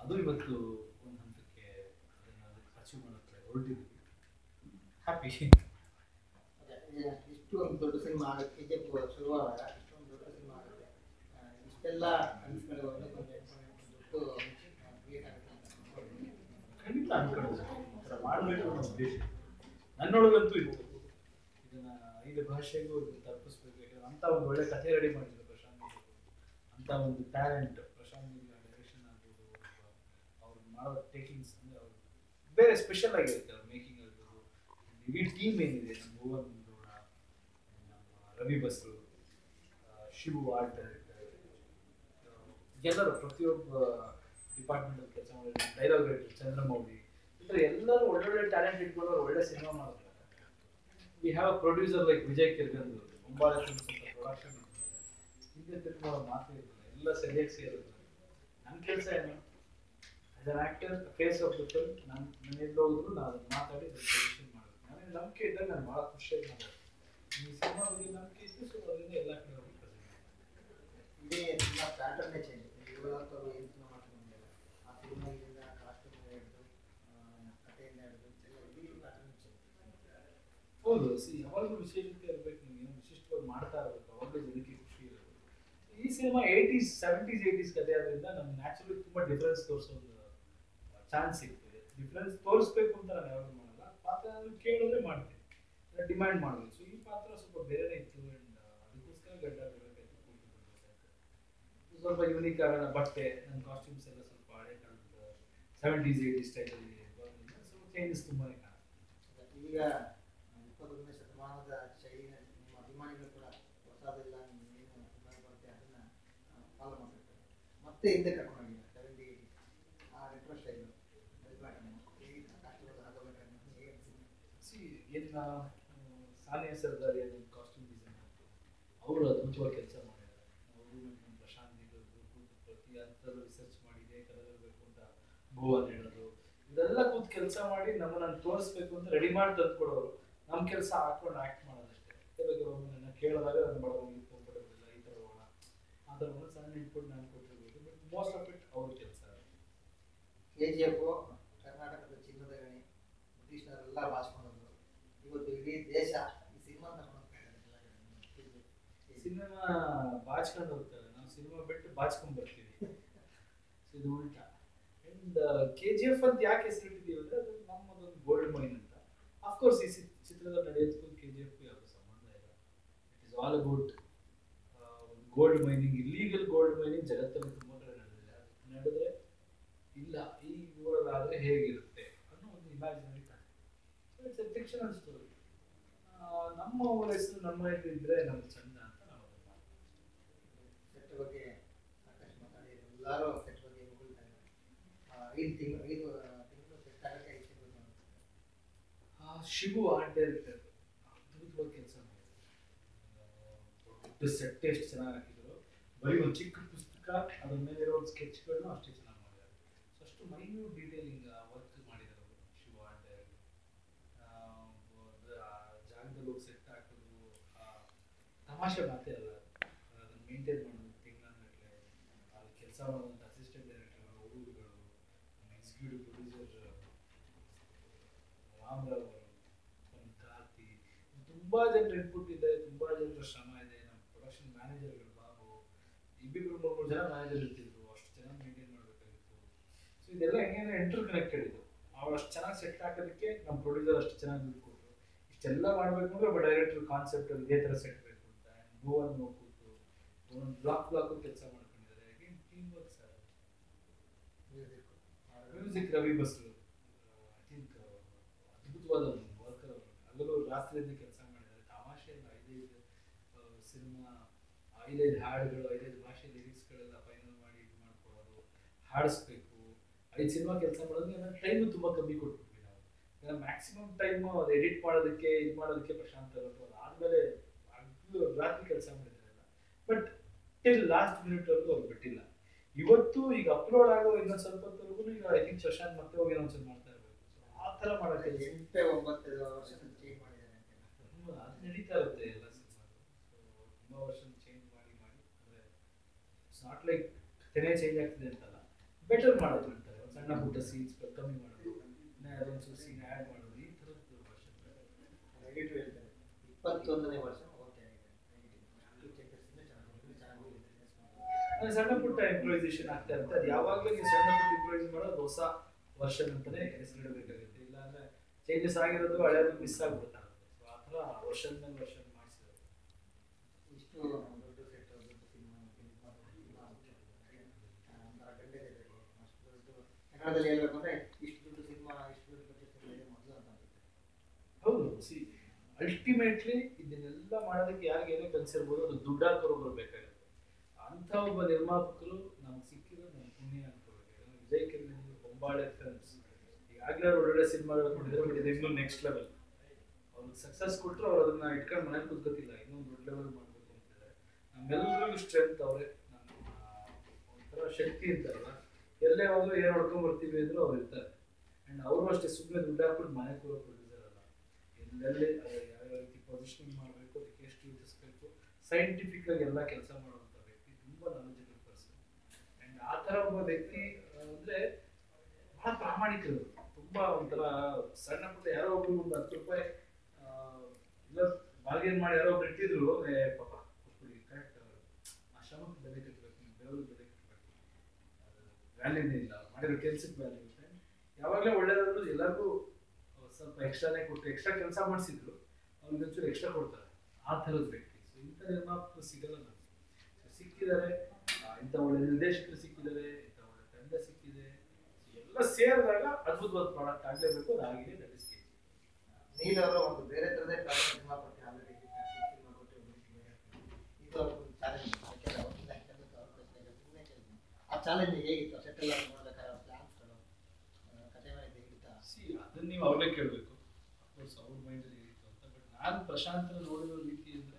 ಅದು ಇವತ್ತು ಒಂದು ಹಂತಕ್ಕೆ ಅದನ್ನು ಅದಕ್ಕೆ ಅಚೀವ್ ಮಾಡೋಕ್ಕೆ ಹೊರಟಿದ್ವಿ ಹ್ಯಾಪಿ ಅದೇ, ಇಷ್ಟು ಒಂದು ದೊಡ್ಡ ಸಿನಿಮಾ ಆಗುತ್ತೆ ಕೆ ಜಿ ಎಫ್ ಶುರುವಾದಾಗ ಇಷ್ಟೊಂದು ದೊಡ್ಡ ಸಿನಿಮಾ ಆಗುತ್ತೆ ಆ, ಇಷ್ಟೆಲ್ಲ ಕನಸುಗಳು ಒಂದು ದುಡ್ಡು ಕ್ರಿಯೇಟ್ ಆಗುತ್ತೆ ಅಂತ ಅನ್ಕೊಂಡಿದ್ದೀನಿ. ಖಂಡಿತ ಅನ್ಕೊಳ್ಳೋದು ಈ ಥರ ಮಾಡಬೇಕು ಅನ್ನೋ ಉದ್ದೇಶ ನನ್ನೊಳಗಂತೂ ಇತ್ತು ಇದನ್ನ ಐದು ಭಾಷೆಗೂ ಇದನ್ನ ತಲುಪಿಸ್ಬೇಕು ಯಾಕಂದ್ರೆ ಅಂತ ಒಂದು ಒಳ್ಳೆ ಕಥೆ ರೆಡಿ ಮಾಡಿದ್ರು ಪ್ರಶಾಂತ್ ನೀಲ್ ಅವರು. ಅಂತ ಒಂದು ಟ್ಯಾಲೆಂಟ್ ಪ್ರಶಾಂತ್ ನೀಲ್ ಡೈರೆಕ್ಷನ್ ಆಗ್ಬೋದು ಅವ್ರು ಮಾಡೋ ಟೇಕಿಂಗ್ಸ್ ಅಂದರೆ ಅವ್ರು ಬೇರೆ ಸ್ಪೆಷಲ್ ಆಗಿರುತ್ತೆ ಅವ್ರ ಮೇಕಿಂಗ್ ಆಗ್ಬೋದು ಇಡೀ ಟೀಮ್ ಏನಿದೆ ನಮ್ಮ ಭುವನ್ ಗೌಡ ನಮ್ಮ ರವಿ ಬಸ್ರು ಆ, ಶಿವು ಆರ್ಟ್ ಡೈರೆಕ್ಟರ್ ಎಲ್ಲರೂ ಪ್ರತಿಯೊಬ್ಬ ಡಿಪಾರ್ಟ್ಮೆಂಟಲ್ಲಿ ಕೆಲಸ ಮಾಡಿದ್ರು ಡೈಲಾಗ್ ರೈಟರ್ ಚಂದ್ರಮೌಳಿ ಈ ಥರ ಎಲ್ಲರೂ ಒಳ್ಳೊಳ್ಳೆ ಟ್ಯಾಲೆಂಟ್ ಇಟ್ಕೊಂಡು ಅವ್ರು ಒಳ್ಳೆ ಸಿನಿಮಾ ಮಾಡ್ತಾರೆ we have a producer like Vijay Kiragandur ತುಂಬ ಪ್ರೊಡಕ್ಷನ್ ಹಿಂದೆ ತಿರ್ಗೋ ಮಾತು ಇರಲಿಲ್ಲ ಎಲ್ಲ ಸರಿಯಾಗಿ ಸೇರಿದ್ರು ನನ್ನ ಕೆಲಸ ಏನು as an actor face of the film ನಾನು ನಾನು ಎಲ್ಲಿ ಹೋದ್ರು ನಾನು ಅದನ್ನ ಮಾತಾಡಿ ಪ್ರೊಡ್ಯೂಷನ್ ಮಾಡೋದು ನನಗೆ ನಂಬಿಕೆ ಇದ್ದಾಗ ನಾನು ಭಾಳ ಖುಷಿಯಾಗಿ ಮಾಡೋದು ಈ ಸಿನಿಮಾ ಬಗ್ಗೆ ನಂಬಿಕೆ ಇತ್ತು ಸೊ ಅದರಿಂದ ಎಲ್ಲ ಕಡೆ ಹೋಗಿ ಪ್ರೆಸೆಂಟ್ ಇಡೀ ಸಿನಿಮಾ ಪ್ಯಾಟರ್ನೇ ಚೇಂಜ್ ಇವತ್ತು ಅವರು ಏನು ಸಿನಿಮಾ ಮಾಡ್ಕೊಂಡಿದ್ದಾರೆ ಆ ಸಿನಿಮಾದಿಂದ ಕಾಸ್ಟ್ಯೂಮ್ ಹಿಡಿದು ಕಥೆಯಿಂದ ಹಿಡಿದು ಎಲ್ಲ ಇಡೀ ಪ್ಯಾಟರ್ನ್ ಚೇಂಜ್ ಹೌದು ಸಿ ಯಾವಾಗಲೂ ವಿಶೇಷತೆ ಇರಬೇಕು ನೀವು ಏನೋ ವಿಶಿಷ್ಟವಾಗಿ ಮಾಡ್ತಾ ಇರಬೇಕು ಅವಾಗಲೇ ಜನಕ್ಕೆ ಖುಷಿ ಇರೋದು ಈ ಸಿನಿಮಾ ಏಯ್ಟೀಸ್ ಸೆವೆಂಟೀಸ್ ಏಯ್ಟೀಸ್ ಕಥೆ ಆದ್ರಿಂದ ನಮ್ಗೆ ನ್ಯಾಚುರಲಿ ತುಂಬ ಡಿಫ್ರೆನ್ಸ್ ತೋರಿಸೋ ಒಂದು ಚಾನ್ಸ್ ಸಿಗ್ತದೆ ಡಿಫ್ರೆನ್ಸ್ ತೋರಿಸ್ಬೇಕು ಅಂತ ನಾನು ಯಾವಾಗಲೂ ಮಾಡಲ್ಲ ಪಾತ್ರ ಕೇಳಿದ್ರೆ ಮಾಡ್ತೀನಿ ಡಿಮ್ಯಾಂಡ್ ಮಾಡಬೇಕು ಸೊ ಈ ಪಾತ್ರ ಸ್ವಲ್ಪ ಬೇರೆನೇ ಇತ್ತು ಆ್ಯಂಡ್ ಅದಕ್ಕೋಸ್ಕರ ಗಡ್ಡ ಬೆಳಕಾಯ್ತು ಕೂದಲು ಬೆಳ್ಬೇಕಾಯ್ತು. ಸ್ವಲ್ಪ ಯುನಿಕ್ ಆಗೋಣ ಬಟ್ಟೆ ನನ್ನ ಕಾಸ್ಟ್ಯೂಮ್ಸ್ ಎಲ್ಲ ಸ್ವಲ್ಪ ಹಳೆ ಕಾಲದ ಸೆವೆಂಟೀಸ್ ಏಯ್ಟೀಸ್ ಸ್ಟೈಲಲ್ಲಿ ಬರೋದ್ರಿಂದ ಸ್ವಲ್ಪ ಚೇಂಜಸ್ ತುಂಬಾನೇ ಕಾಣುತ್ತೆ ಈಗ ಇಪ್ಪತ್ತೊಂದನೇ ಶತಮಾನದ ಶೈಲಿನ ನಿಮ್ಮ ಅಭಿಮಾನಿಗಳು ಕೂಡ ಹೊಸದಿಲ್ಲ ನೀವು ಏನು ಸಿನಿಮಾ ಬರುತ್ತೆ ಅದನ್ನ ಫಾಲೋ ಮಾಡ್ತಿರ್ತಾರೆ ಮತ್ತೆ ಹಿಂದೆ ಕರ್ಕೊಂಡು ಹೋಗಿದ್ದಾರೆ ಸೆವೆಂಟಿ ಏಯ್ಟಿ ಆ ರೆಟ್ರೋ ಸ್ಟೈಲು ಹೇಗಿತ್ತು ಕಾಸ್ಟ್ಯೂಮ್ ಹಾಕೋಬೇಕಾದ್ರೆ ಹೇಗೆ ಅನ್ಸಿತ್ತು ಸಿ ಏನಿಲ್ಲ ಸಾನಿಯಾ ಸರ್ದಾರಿ ಅದೊಂದು ಕಾಸ್ಟ್ಯೂಮ್ ಡಿಸೈನ್ ಅವರು ಅದ್ಭುತವಾಗಿ ಕೆಲಸ ಮಾಡಿದ್ದಾರೆ ಅವರು ನಮ್ಮ ಪ್ರಶಾಂತ್ ನೀಲ್ ಅವ್ರು ಕೂತು ಪ್ರತಿ ಹಂತದಲ್ಲೂ ರಿಸರ್ಚ್ ಮಾಡಿ ಇದೇ ಕಲರ್ ಇರಬೇಕು ಅಂತ ಭುವನ್ ಹೇಳೋದು ಇದೆಲ್ಲ ಕೂತು ಕೆಲಸ ಮಾಡಿ ನಮ್ಮನ್ನ ತೋರಿಸ್ಬೇಕು ಅಂತ ರೆಡಿ ಮಾಡಿ ತಂದ್ಕೊಡೋರು ನಮ್ಮ ಕೆಲಸ ಹಾಕೊಂಡು ಆ್ಯಕ್ಟ್ ಮಾಡೋದಷ್ಟೇ ಕೆಲವು ಒಮ್ಮೆ ನನ್ನ ಕೇಳಿದಾಗ ನನ್ನ ಬಡವನಿಗೆ ಕಂಫರ್ಟಬಲ್ ಇಲ್ಲ ಈ ಥರ ಹೋಗೋಣ ಆ ಥರ ಒಂದು ಸಣ್ಣ ಇನ್ಪುಟ್ ನಾನು ಕೊಟ್ಟಿರ್ಬೋದು ಬಟ್ ಮೋಸ್ಟ್ ಆಫ್ ಇಟ್ ಅವ್ರ ಕೆಲಸ ಕೆ ಜಿ ಎಫ್ ಕರ್ನಾಟಕದ ಚಿನ್ನದ ಗಣಿ ಬ್ರಿಟಿಷರೆಲ್ಲ ಬಾಚ್ಕೊಂಡೋದ್ರು ಇವತ್ತು ಇಡೀ ದೇಶ ಈ ಸಿನಿಮಾ ತಗೊಂಡು ಹೋಗ್ತಾ ಇದ್ದಾರೆ ಎಲ್ಲ ಕಡೆ. KGF. ಸಿನಿಮಾ ಬಾಚ್ಕೊಂಡು ಹೋಗ್ತಾರೆ ನಾವು ಸಿನಿಮಾ ಬಿಟ್ಟು ಬಾಚ್ಕೊಂಡ್ ಬರ್ತೀವಿ So ಇದು ಉಲ್ಟಾ ಅಂಡ್ ಕೆ ಜಿ ಎಫ್ ಅಂತ ಯಾಕೆ ಹೆಸರಿಟ್ಟಿದ್ದೀವಿ ಅಂದ್ರೆ ಅದು ನಮ್ಮದೊಂದು ಗೋಲ್ಡ್ ಮೈನ್ ಅಂತ ಅಫ್ಕೋರ್ಸ್ ಈ ಸಿ- ಚಿತ್ರದ ನಡೆಯೋದಕ್ಕೂ ಕೆ ಜಿ ಎಫ್ಗೂ ಯಾವುದೇ ಸಂಬಂಧ ಇಲ್ಲ ಇಟ್ ಇಸ್ ಆಲ್ ಅಬೌಟ್ ಒಂದು gold mining illegal gold mining ಜಗತ್ತಲ್ಲಿ ತುಂಬ ಕಡೆ ನಡೆದಿದೆ ಅದು ನಡೆದ್ರೆ ಇಲ್ಲ ಈ ಊರಲ್ಲಿ ಆದರೆ ಹೇಗಿರುತ್ತೆ ಅನ್ನೋ ಒಂದು imaginary so it's a fictional story ನಮ್ಮ ಊರ ಹೆಸರು ನಮ್ಮ ಹೆಸರು ಇದ್ರೆ ನಮ್ಗೆ ಚಂದ ಅಂತ ನಾವು ಅದನ್ನ ಮಾಡ್ತೀವಿ. ಸೆಟ್ ಬಗ್ಗೆ ಸಾಕಷ್ಟು ಮಾತಾಡಿದ್ರು ಎಲ್ಲರೂ ಸೆಟ್ ಬಗ್ಗೆ ಹೊಗಳ್ತಾ ಇದ್ದಾರೆ ಆ, ಐದು ತಿಂಗಳು ಐದು ತಿಂಗಳು ಸೆಟ್ ಆಗಕ್ಕೆ ಐದು ತಿಂಗಳು ತಗೊಂಡು. ಆ ಶಿವು ಆರ್ಟ್ ಡೈರೆಕ್ಟರ್ ಅದ್ಭುತವಾಗಿ ಕೆಲಸ ಮಾಡಿದ್ರು ದೊಡ್ಡ ಸೆಟ್ ಎಷ್ಟು ಚೆನ್ನಾಗಿ ಹಾಕಿದ್ರು ಬರೀ ಒಂದು ಚಿಕ್ಕ ಪುಸ್ತಕ ಅದ್ರ ಮೇಲೆ ಇರೋ ಒಂದು ಸ್ಕೆಚ್ಗಳನ್ನ ಅಷ್ಟೇ ಚೆನ್ನಾಗಿ ಮಾಡಿದ್ದಾರೆ ಸೊ ಅಷ್ಟು ಮೈನ್ಯೂಟ್ ಡೀಟೇಲಿಂಗ್ ವರ್ಕ್ ಮಾಡಿದ್ದಾರೆ ಅವರು ಶಿವ ಆರ್ಟ್ ಡೈರೆಕ್ಟರ್ ಜಾಗದಲ್ಲಿ ಹೋಗಿ ಸೆಟ್ ಹಾಕೋದು ಆ ತಮಾಷೆ ಮಾತೇ ಅಲ್ಲ ಅದನ್ನು ಮೇಂಟೈನ್ ಮಾಡೋದು ತಿಂಗಳಗಟ್ಟಲೆ ಅಲ್ಲಿ ಕೆಲಸ ಮಾಡೋದಂಥ ಅಸಿಸ್ಟೆಂಟ್ ಡೈರೆಕ್ಟರ್ಗಳು ಹುಡುಗರುಗಳು ನಮ್ಮ ಎಕ್ಸಿಕ್ಯೂಟಿವ್ ಪ್ರೊಡ್ಯೂಸರ್ ರಾಮರಾವ್ ಅವರು ನಮ್ಮ ಕಾರ್ತಿ ತುಂಬಾ ಜನರ ಇನ್ಪುಟ್ ಇದೆ ತುಂಬಾ ಜನರ ಶ್ರಮ ಇದೆ ನಮ್ಮ ಪ್ರೊಡಕ್ಷನ್ ಮ್ಯಾನೇಜರ್ಗಳು ಬಾಬು ಇಬ್ಬಿಬ್ರು ಮೂರು ಮೂರು ಜನ ಮ್ಯಾನೇಜರ್ ಇರ್ತಿದ್ರು ಅಷ್ಟು ಚೆನ್ನಾಗಿ ಮೇಂಟೈನ್ ಮಾಡಬೇಕಾಗಿತ್ತು ಸೊ ಇದೆಲ್ಲ ಹೆಂಗೆ ಇಂಟರ್ ಕನೆಕ್ಟೆಡ್ ಇದು ಅವ್ರು ಅಷ್ಟು ಚೆನ್ನಾಗಿ ಸೆಟ್ ಹಾಕೋದಕ್ಕೆ ನಮ್ಮ ಪ್ರೊಡ್ಯೂಸರ್ ಅಷ್ಟು ಚೆನ್ನಾಗಿ ದುಡ್ಡು ಕೊಟ್ಟರು ಇಷ್ಟೆಲ್ಲ ಮಾಡಬೇಕು ಅಂದ್ರೆ ಒಬ್ಬ ಡೈರೆಕ್ಟರ್ ಕಾನ್ಸೆಪ್ಟ್ ಇದೇ ಥರ ಸೆಟ್ ಬೇಕು ಅಂತ ಭುವನ್ ಕೂತು ಒಂದೊಂದು ಬ್ಲಾಕ್ ಬ್ಲಾಕ್ ಕೆಲಸ ಮಾಡ್ಕೊಂಡಿದ್ದಾರೆ team work sir Music. Music Ravi Basrur I think ಅದ್ಭುತವಾದ ಒಂದು ವರ್ಕರ್ ಅವರು ಹಗಲು ರಾತ್ರಿಯಿಂದ ಕೆಲಸ ಮಾಡಿದ್ದಾರೆ ತಮಾಷೆ ಇಲ್ಲ ಐದೈದು ಸಿನಿಮಾ ಐದೈದು ಹಾಡುಗಳು ಐದೈದು ಭಾಷೆ ಲಿರಿಕ್ಸ್ಗಳೆಲ್ಲ ಫೈನಲ್ ಮಾಡಿ ಇದು ಮಾಡ್ಕೊಳ್ಳೋದು ಹಾಡಿಸ್ಬೇಕು ಐದು ಸಿನಿಮಾ ಕೆಲಸ ಮಾಡೋದಕ್ಕೆ ಟೈಮು ತುಂಬ ಕಮ್ಮಿ ಕೊಟ್ಬಿಟ್ವಿ ನಾವು ಮ್ಯಾಕ್ಸಿಮಮ್ ಟೈಮ್ ಅದು ಎಡಿಟ್ ಮಾಡೋದಕ್ಕೆ ಇದು ಮಾಡೋದಕ್ಕೆ ಪ್ರಶಾಂತ್ ಅವರು ಅದಾದಮೇಲೆ ಹಗಲು ರಾತ್ರಿ ಕೆಲಸ ಮಾಡಿದ್ದಾರಲ್ಲ ಬಟ್ ಟಿಲ್ ಲಾಸ್ಟ್ ಮಿನಿಟ್ವರೆಗೂ ಅವ್ರು ಬಿಟ್ಟಿಲ್ಲ ಇವತ್ತು ಈಗ ಅಪ್ಲೋಡ್ ಆಗೋ ಇನ್ನೊಂದು ಸ್ವಲ್ಪ ಹೊತ್ತವರೆಗೂ ಈಗ ಐ ಥಿಂಕ್ ಶಶಾಂಕ್ ಮತ್ತೆ ಹೋಗಿ ಇನ್ನೊಂದ್ಸಲ ಮಾಡ್ತಾ ಇರಬೇಕು ಸೊ ಆ ಥರ ಮಾಡೋಕ್ಕೆ ಎಂಟೇ ಒಂಬತ್ತು ವರ್ಷ ಚೇಂಜ್ ಮಾಡಿದ್ದಾರೆ ಅಂತ ಅದು ನಡೀತಾ ಇರುತ್ತೆ ಎಲ್ಲ ಸಿನಿಮಾ ಸೊ ತುಂಬ ವರ್ಷ ಚೇಂಜ್ ಮಾಡಿ ಮಾಡಿ ಅಂದರೆ ಇಟ್ಸ್ ನಾಟ್ ಲೈಕ್ ಕಥೆನೇ ಚೇಂಜ್ ಆಗ್ತಿದೆ ಅಂತಲ್ಲ ಬೆಟರ್ ಮಾಡೋದು ಅಂತಾರೆ ಸಣ್ಣ ಪುಟ್ಟ ಸೀನ್ಸ್ ಕಮ್ಮಿ ಮಾಡೋದು ಇನ್ನ ಅದೊಂದು ಸೀನ್ ಆ್ಯಡ್ ಮಾಡೋದು ಈ ಥರದ್ದು ವರ್ಷನ್ ನೆಗೆಟಿವ್ ಹೇಳ್ತಾರೆ ಇಪ್ಪತ್ತೊಂದನೇ ವರ್ಷ ಓಕೆ ಆಗಿದೆ ನೆಗೆಟಿವ್ ಚೇಂಜಸ್ ಚೆನ್ನಾಗಿ ಚೆನ್ನಾಗಿ business ಮಾಡ್ತಾರೆ. ಅಂದ್ರೆ ಸಣ್ಣ ಪುಟ್ಟ ಇಂಪ್ರೂವೈಸೇಷನ್ ಆಗ್ತಾ ಇರುತ್ತೆ ಅದು ಯಾವಾಗಲೂ ನೀವು ಸಣ್ಣ ಪುಟ್ಟ ಇಂಪ್ರೂವೈಸ್ ಮಾಡೋದು ಅದು ಹೊಸ ವರ್ಷನ್ ಅಂತಾನೆ ಹೆಸರಿಡಬೇಕಾಗುತ್ತೆ ಇಲ್ಲ ಅಂದ್ರೆ ಚೇಂಜಸ್ ಆಗಿರೋದು ಹಳೆಯದು ಮಿಸ್ ಆಗ್ಬಿಡುತ್ತೆ ಸೊ ಆ ಥರ ವರ್ಷನ್ ಮೇಲೆ ವರ್ಷನ್ ಮಾಡಿಸಿರೋದು ಇಷ್ಟು ದೊಡ್ಡ ಸೆಟ್ ದೊಡ್ಡ ಸಿನಿಮಾ ಒಂಥರ ಗಂಡೆ ಇದೆ ಅಷ್ಟು ದೊಡ್ಡ ಕನ್ನಡದಲ್ಲಿ ಹೇಳ್ಬೇಕು ಅಂದ್ರೆ ಇಷ್ಟು ದೊಡ್ಡ ಸಿನಿಮಾ ಇಷ್ಟು ದೊಡ್ಡ ಬಜೆಟ್ ಸಿನಿಮಾ ಇದೆ ಮೊದಲು ಅಂತ ಅನ್ಸುತ್ತೆ ಹೌದು ಸಿ ಅಲ್ಟಿಮೇಟ್ಲಿ ಇದನ್ನೆಲ್ಲ ಮಾಡೋದಕ್ಕೆ ಯಾರಿಗೆ ಏನೇ ಕನ್ಸಿರ್ಬೋದು ಅದು ದುಡ್ಡು ಹಾಕೋರು ಬರಬೇಕಾಗುತ್ತೆ ಅಂಥ ಒಬ್ಬ ನಿರ್ಮಾಪಕರು ನಮ್ಗೆ ಸಿಕ್ಕಿರೋ ನಮ್ಮ ಪುಣ್ಯ ಅನ್ಕೋಬೇಕು ಯಾಕಂದ್ರೆ ವಿಜಯ್ ಕಿರಣ್ ಬೊಂಬಾಳೆ ಫಿಲ್ಮ್ಸ್ ಈಗಾಗಲೇ ಅವ್ರು ಒಳ್ಳೊಳ್ಳೆ ಸಿನಿಮಾಗಳು ಕೊಟ್ಟಿದ್ದಾರೆ ಬಟ್ ಇದು ಇನ್ನೂ ನೆಕ್ಸ್ಟ್ ಲೆವೆಲ್ ಅವ್ರಿಗೆ ಸಕ್ಸಸ್ ಕೊಟ್ಟರು ಅವ್ರು ಅದನ್ನ ಇಟ್ಕೊಂಡು ಮನೇಲಿ ಕೂತ್ಕೋತಿಲ್ಲ ಇನ್ನೊಂದು ದೊಡ್ಡ ಲೆವೆಲ್ ಮಾಡಬೇಕು ಅಂತಿದ್ದಾರೆ ನಮ್ಮೆಲ್ಲರಿಗೂ ಸ್ಟ್ರೆಂತ್ ಅವರೇ ನಮ್ಮ ಒಂಥರ ಶಕ್ತಿ ಇರ್ತಾರಲ್ಲ ಎಲ್ಲೇ ಹೋದ್ರು ಏನು ಹೊಡ್ಕೊಂಡ್ ಬರ್ತೀವಿ ಅಂದ್ರು ಅವ್ರು ಇರ್ತಾರೆ ಆ್ಯಂಡ್ ಅವರು ಅಷ್ಟೇ ಸುಮ್ಮನೆ ದುಡ್ಡು ಹಾಕ್ಬಿಟ್ಟು ಮನೆ ಕೂಡ ಪ್ರೊಡ್ಯೂಸರ್ ಅಲ್ಲ ಎಲ್ಲೆಲ್ಲಿ ಅದು ಯಾವ ರೀತಿ ಪೊಸಿಷನಿಂಗ್ ಮಾಡಬೇಕು ಅದಕ್ಕೆ ಎಷ್ಟು ಯೋಚಿಸ್ಬೇಕು ಸೈಂಟಿಫಿಕ್ ಆಗಿ ಎಲ್ಲ ಕೆಲಸ ಮಾಡುವಂಥ ವ್ಯಕ್ತಿ ತುಂಬ ನಾಲೆಜಬಲ್ ಪರ್ಸನ್ ಆ್ಯಂಡ್ ಆ ಥರ ಒಬ್ಬ ವ್ಯಕ್ತಿ ಆ, ಅಂದ್ರೆ ಬಹಳ ಪ್ರಾಮಾಣಿಕರು ತುಂಬಾ ಒಂಥರ ಸಣ್ಣ ಪುಟ್ಟ ಯಾರೋ ಒಬ್ರು ಒಂದು ಹತ್ತು ರೂಪಾಯಿ ಆ, ಇಲ್ಲ ಬಾರ್ಗೇನ್ ಮಾಡಿ ಯಾರೋ ಒಬ್ರು ಇಟ್ಟಿದ್ರು ಏ ಪಾಪ ಕೊಟ್ಬಿಡಿ ಕರೆಕ್ಟ್ ಆ ಶ್ರಮಕ್ಕೆ ಬೆಲೆ ಕಟ್ಟಬೇಕು ನೀವು ಬೆವರು ಬೆಲೆ ಕಟ್ಟಬೇಕು ವ್ಯಾಲ್ಯೂನೇ ಇಲ್ಲ ಮಾಡಿರೋ ಕೆಲ್ಸಕ್ಕೆ ವ್ಯಾಲ್ಯೂ ಇದೆ ಯಾವಾಗಲೇ ಒಳ್ಳೇದಾದ್ರು ಎಲ್ಲರಿಗೂ ಸ್ವಲ್ಪ ಎಕ್ಸ್ಟ್ರಾನೇ ಕೊಟ್ಟು ಎಕ್ಸ್ಟ್ರಾ ಕೆಲಸ ಮಾಡಿಸಿದ್ರು ಅವ್ರಿಗೆ ಒಂಚೂರು ಎಕ್ಸ್ಟ್ರಾ ಕೊಡ್ತಾರೆ ಆ ಥರದ ವ್ಯಕ್ತಿ ಸೊ ಇಂಥ ನಿರ್ಮಾಪಕರು ಸಿಗಲ್ಲ ನಮಗೆ ಸೊ ಸಿಕ್ಕಿದ್ದಾರೆ ಆ, ಇಂಥ ಒಳ್ಳೆ ನಿರ್ದೇಶಕರು ಸಿಕ್ಕಿದ್ದಾರೆ ಇಂಥ ಒಳ್ಳೆ ತಂಡ ಸಿಕ್ಕಿದೆ So ಎಲ್ಲ ಸೇರಿದಾಗ ಅದ್ಭುತವಾದ ಪ್ರಾಡಕ್ಟ್ ಆಗಲೇಬೇಕು ಅದು ಆಗಿದೆ ದಟ್ ಇಸ್ ಕೆ ನೀಲ್ ಅವರು ಒಂದು ಬೇರೆ ತರದೇ ಪ್ಯಾಟರ್ನ್ ಸಿನಿಮಾ ಕೊಟ್ಟು ಆಲ್ರೆಡಿ ಸಿನಿಮಾ ಕೊಟ್ಟು ಇದು ಅವ್ರಿಗೊಂದು ಚಾಲೆಂಜ್ ಯಾಕೆಂದ್ರೆ ಅವ್ರಿಂದ ಯಾಕೆಂದ್ರೆ ಅವ್ರ ಪ್ರಶ್ನೆ ಈಗ ಸುಮ್ಮನೆ ಕೇಳಿದ್ವಿ ಆ ಚಾಲೆಂಜ್ ಹೇಗಿತ್ತು ಸೆಟಲ್ ಆಗಿ ಮಾಡ್ಬೇಕಾದ್ರೆ ಪ್ಲಾನ್ಸ್ಗಳು ಕತೆ ಮೇಲೆ ಹೇಗಿತ್ತಾ ಸಿ ಅದನ್ನ ನೀವು ಅವ್ರೇ ಕೇಳಬೇಕು ಅಫ್ಕೋರ್ಸ್ ಅವ್ರ ಮೈಂಡಲ್ಲಿ ಏನಿತ್ತು ಅಂತ ಬಟ್ ನಾನು ಪ್ರಶಾಂತರ ನೋಡಿರೋ ರೀತಿ ಅಂದರೆ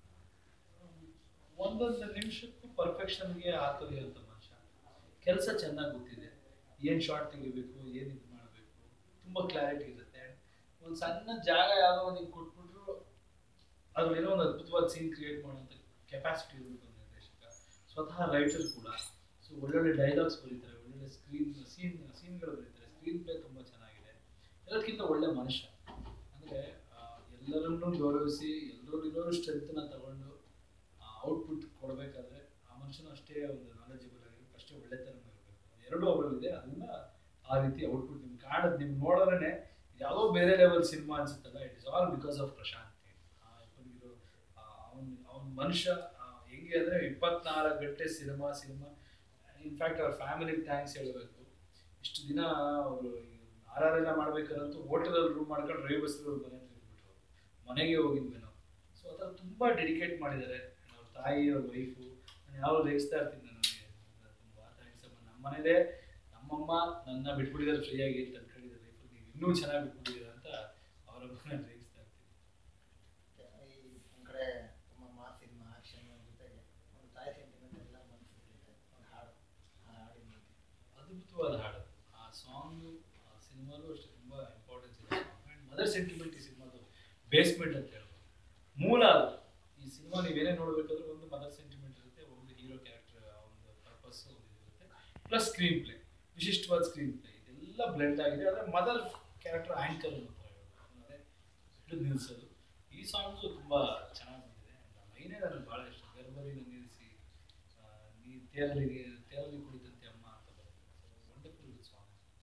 ಒಂದೊಂದು ನಿಮಿಷಕ್ಕೂ ಪರ್ಫೆಕ್ಷನ್ಗೆ ಹಾಕೋದಿರುವಂಥ ಮನುಷ್ಯ ಕೆಲಸ ಚೆನ್ನಾಗಿ ಗೊತ್ತಿದೆ ಏನು ಶಾರ್ಟ್ ತೆಗಿಬೇಕು ಏನು ಇದು ಮಾಡಬೇಕು ತುಂಬ ಕ್ಲಾರಿಟಿ ಇರುತ್ತೆ ಒಂದು ಸಣ್ಣ ಜಾಗ ಯಾವುದೋ ಒಂದು ಹಿಂಗೆ ಕೊಟ್ಬಿಟ್ರು ಅದ್ರಲ್ಲಿ ಏನೋ ಒಂದು ಅದ್ಭುತವಾದ ಸೀನ್ ಕ್ರಿಯೇಟ್ ಮಾಡುವಂಥ ಕೆಪಾಸಿಟಿ ಇರಬೇಕು ಒಂದು ನಿರ್ದೇಶಕ ಸ್ವತಃ ರೈಟರ್ ಕೂಡ ಸೊ ಒಳ್ಳೊಳ್ಳೆ ಡೈಲಾಗ್ಸ್ ಬರೀತಾರೆ ಒಳ್ಳೊಳ್ಳೆ ಸ್ಕ್ರೀನ್ ಸೀನ್ ಸೀನ್ಗಳು ಬರೀತಾರೆ ಸ್ಕ್ರೀನ್ ಪ್ಲೇ ತುಂಬ ಚೆನ್ನಾಗಿದೆ ಎಲ್ಲದಕ್ಕಿಂತ ಒಳ್ಳೆ ಮನುಷ್ಯ ಅಂದರೆ ಎಲ್ಲರನ್ನೂ ಗೌರವಿಸಿ ಎಲ್ಲರಲ್ಲಿರೋ ಸ್ಟ್ರೆಂತನ್ನ ತಗೊಂಡು ಔಟ್ಪುಟ್ ಕೊಡಬೇಕಾದ್ರೆ ಆ ಮನುಷ್ಯನು ಅಷ್ಟೇ ಒಂದು ನಾಲೆಜಬಲ್ ಆಗಿರ್ಬೇಕು ಅಷ್ಟೇ ಒಳ್ಳೆತನನೂ ಇರಬೇಕು ಎರಡೂ ಅವರಲ್ಲಿದೆ ಅದನ್ನ ಆ ರೀತಿ ಔಟ್ಪುಟ್ ನಿಮ್ಗೆ ಕಾಣೋದು ನಿಮ್ಗೆ ನೋಡೋದ್ರೆ ಯಾವುದೋ ಬೇರೆ ಲೆವೆಲ್ ಸಿನಿಮಾ ಅನ್ಸುತ್ತಲ್ಲ it is all because of Prashanth ಅವನಿಗಿರೋ ಅವನ ಅವನ ಮನುಷ್ಯ ಆ, ಹೆಂಗೆ ಅಂದರೆ ಇಪ್ಪತ್ನಾಲ್ಕು ಗಂಟೆ ಸಿನಿಮಾ ಸಿನಿಮಾ ಇನ್ಫ್ಯಾಕ್ಟ್ ಅವ್ರ ಫ್ಯಾಮಿಲಿಗೆ ಥ್ಯಾಂಕ್ಸ್ ಹೇಳಬೇಕು ಇಷ್ಟು ದಿನ ಅವರು ಆರ್ ಆರ್ ಎಲ್ಲ ಮಾಡ್ಬೇಕಾದಂತೂ ಹೋಟೆಲಲ್ಲಿ ರೂಮ್ ಮಾಡ್ಕೊಂಡು ರವಿ ಬಸ್ರು ಮನೆ ಹತ್ರ ಇದ್ಬಿಟ್ರು ಮನೆಗೆ ಹೋಗಿದ್ವಿ ನಾವು ಸೊ ಆ ಥರ ತುಂಬ ಡೆಡಿಕೇಟ್ ಮಾಡಿದ್ದಾರೆ ಅವ್ರ ತಾಯಿ ಅವ್ರ ವೈಫು ನಾನು ಯಾವಾಗ ರೇಗಿಸ್ತಾ ಇರ್ತೀನಿ ನನಗೆ ತುಂಬ ಥ್ಯಾಂಕ್ಸ್ ಅಮ್ಮ ನಮ್ಮ ಮನೇಲೇ ನಮ್ಮಮ್ಮ ನನ್ನ ಬಿಟ್ಬಿಟ್ಟಿದ್ದಾರೆ ಫ್ರೀಯಾಗಿ ಅಂತ ಅನ್ಕೊಂಡಿದ್ದಾರೆ ಲೈಫಲ್ಲಿ ನೀವು ಇನ್ನೂ ಚೆನ್ನಾಗಿ ಬಿಟ್ಬಿಟ್ಟಿದ್ದೀರ ಅಂತ ಅವರಮ್ಮ ನಾನು ರೇಗಿಸ್ತಾ ಇರ್ತೀನಿ ಈ ಒಂದು ಕಡೆ ತುಂಬ ಮಾಸ್ ಸಿನಿಮಾ ಆಕ್ಷನ್ ಜೊತೆಗೆ ಒಂದು ತಾಯಿ ಸೆಂಟಿಮೆಂಟ್ ಎಲ್ಲ ಮನಸ್ಸಿರುತ್ತೆ ಒಂದು ಹಾಡು ಆ ಹಾಡಿನ ಬಗ್ಗೆ. ಅದ್ಭುತವಾದ ಹಾಡು ಆ ಸಾಂಗು ಆ ಸಿನಿಮಾಲು ಅಷ್ಟೇ ತುಂಬ ಇಂಪಾರ್ಟೆನ್ಸ್ ಇದೆ ಆ್ಯಂಡ್ ಮದರ್ ಸೆಂಟಿಮೆಂಟ್ ಈ ಸಿನಿಮಾದು ಬೇಸ್ಮೆಂಟ್ ಅಂತ ಹೇಳ್ಬೋದು ಮೂಲ ಅದು ಈ ಸಿನಿಮಾ ನೀವೇನೇ ನೋಡಬೇಕಾದ್ರೂ ಒಂದು ಮದರ್ ಸೆಂಟಿಮೆಂಟ್ ಇರುತ್ತೆ ಒಂದು ಹೀರೋ ಕ್ಯಾರೆಕ್ಟರ್ ಒಂದು ಪರ್ಪಸ್ ಒಂದು ಇರುತ್ತೆ ಪ್ಲಸ್ ಸ್ಕ್ರೀನ್ ಪ್ಲೇ ವಿಶಿಷ್ಟವಾದ ಸ್ಕ್ರೀನ್ ಪ್ಲೇ ಇದೆಲ್ಲ ಬ್ಲೆಂಡ್ ಆಗಿದೆ ಆದರೆ ಮದರ್ ಕ್ಯಾರೆಕ್ಟರ್ ಆ್ಯಂಕರ್ ಅಂತ ಹೇಳ್ಬೋದು ಅದೇ ಹಿಡಿದು ನಿಲ್ಲಿಸೋದು ಈ ಸಾಂಗ್ಸು ತುಂಬ ಚೆನ್ನಾಗಿ ಬಂದಿದೆ ಲೈನೇ ನನಗೆ ಭಾಳ ಇಷ್ಟ ಗರ್ಭರಿನ ನಿಲ್ಲಿಸಿ ಆ, ನೀ ತೇರಲ್ಲಿ ತೇರಲ್ಲಿ ಕುಳಿತ